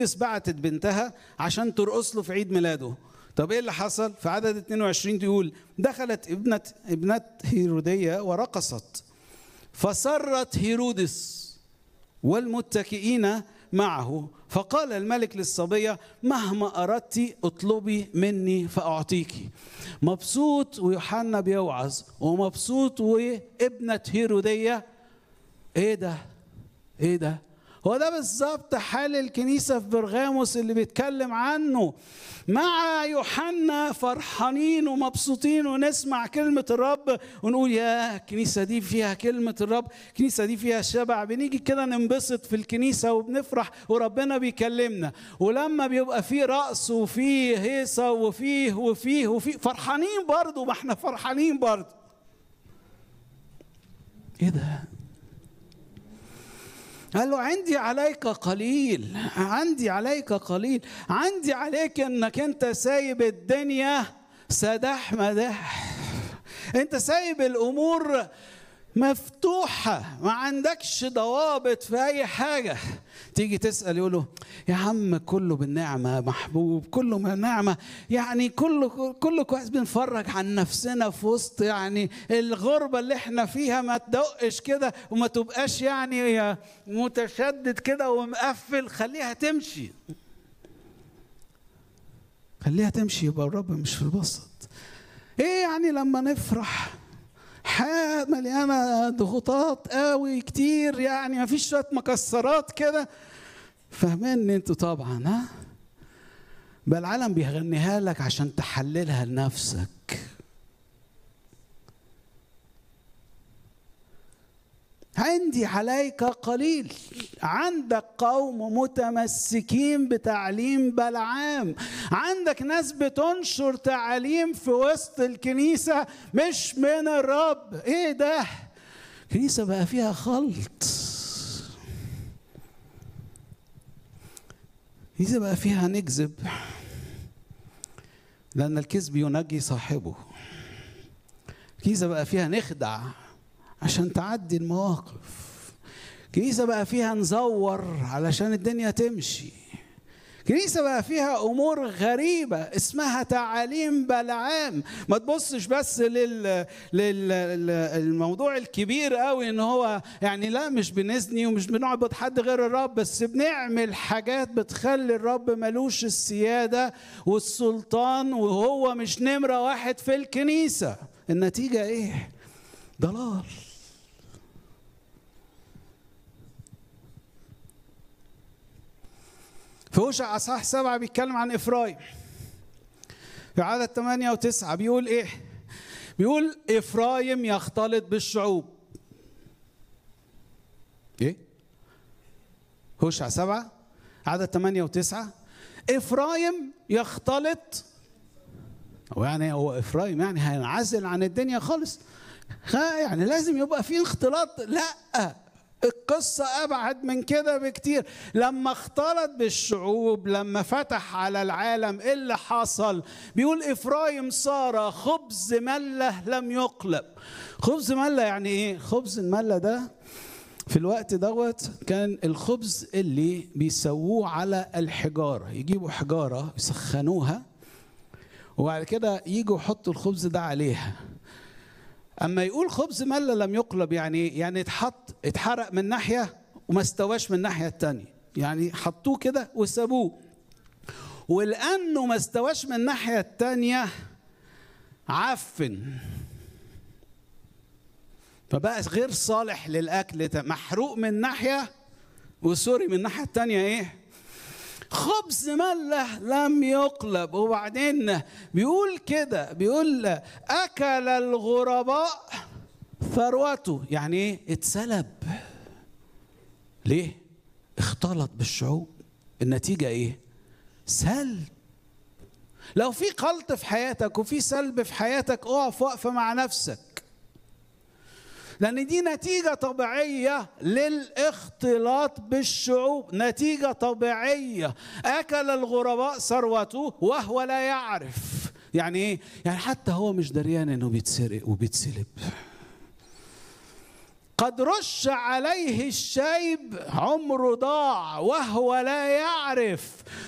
بعتت بنتها عشان ترقص له في عيد ميلاده طب ايه اللي حصل في عدد 22 تقول دخلت ابنة ابنة هيرودية ورقصت فسرت هيرودس والمتكئين معه فقال الملك للصبية مهما أردت اطلبي مني فأعطيك مبسوط ويوحنا بيوعظ ومبسوط وابنة هيرودية ايه ده ايه ده هو ده بالظبط حال الكنيسة في برغاموس اللي بيتكلم عنه مع يوحنا فرحانين ومبسوطين ونسمع كلمة الرب ونقول يا الكنيسة دي فيها كلمة الرب الكنيسة دي فيها شبع بنيجي كده ننبسط في الكنيسة وبنفرح وربنا بيكلمنا ولما بيبقى فيه رقص وفيه هيصة وفيه وفيه وفيه فرحانين برضه ما احنا فرحانين برضه ايه ده قال له عندي عليك قليل عندي عليك قليل عندي عليك انك انت سايب الدنيا سداح مداح انت سايب الامور مفتوحة ما عندكش ضوابط في أي حاجة تيجي تسأل يقولوا يا عم كله بالنعمة محبوب كله بالنعمة يعني كله كله كويس بنفرج عن نفسنا في وسط يعني الغربة اللي احنا فيها ما تدقش كده وما تبقاش يعني متشدد كده ومقفل خليها تمشي خليها تمشي يبقى الرب مش في الوسط ايه يعني لما نفرح حياة مليانة ضغوطات قوي كتير يعني ما فيش شوية مكسرات كده فاهمين انتوا طبعا ها بل العالم بيغنيها لك عشان تحللها لنفسك عندي عليك قليل عندك قوم متمسكين بتعليم بلعام عندك ناس بتنشر تعاليم في وسط الكنيسة مش من الرب ايه ده الكنيسة بقى فيها خلط الكنيسة بقى فيها نكذب لأن الكذب ينجي صاحبه الكنيسة بقى فيها نخدع عشان تعدي المواقف كنيسة بقى فيها نزور علشان الدنيا تمشي كنيسة بقى فيها أمور غريبة اسمها تعاليم بلعام ما تبصش بس لل... للموضوع الكبير قوي ان هو يعني لا مش بنزني ومش بنعبد حد غير الرب بس بنعمل حاجات بتخلي الرب ملوش السيادة والسلطان وهو مش نمرة واحد في الكنيسة النتيجة ايه ضلال في هوشع اصحاح سبعه بيتكلم عن افرايم في عدد ثمانية وتسعة بيقول ايه؟ بيقول افرايم يختلط بالشعوب ايه؟ هوشع سبعة عدد ثمانية وتسعة افرايم يختلط هو يعني هو افرايم يعني هينعزل عن الدنيا خالص يعني لازم يبقى في اختلاط لا القصة أبعد من كده بكتير لما اختلط بالشعوب لما فتح على العالم إيه اللي حصل بيقول إفرايم صار خبز ملة لم يقلب خبز ملة يعني إيه خبز الملة ده في الوقت دوت كان الخبز اللي بيسووه على الحجارة يجيبوا حجارة يسخنوها وبعد كده يجوا يحطوا الخبز ده عليها اما يقول خبز ملة لم يقلب يعني يعني اتحط اتحرق من ناحيه وما استواش من الناحيه الثانيه يعني حطوه كده وسابوه ولانه ما استواش من الناحيه الثانيه عفن فبقى غير صالح للاكل محروق من ناحيه وسوري من الناحيه الثانيه ايه خبز ملة لم يقلب وبعدين بيقول كده بيقول أكل الغرباء ثروته يعني ايه اتسلب ليه اختلط بالشعوب النتيجة ايه سلب لو في خلط في حياتك وفي سلب في حياتك اقف وقفة مع نفسك لأن دي نتيجة طبيعية للاختلاط بالشعوب نتيجة طبيعية أكل الغرباء ثروته وهو لا يعرف يعني إيه؟ يعني حتى هو مش دريان إنه بيتسرق وبيتسلب قد رش عليه الشيب عمره ضاع وهو لا يعرف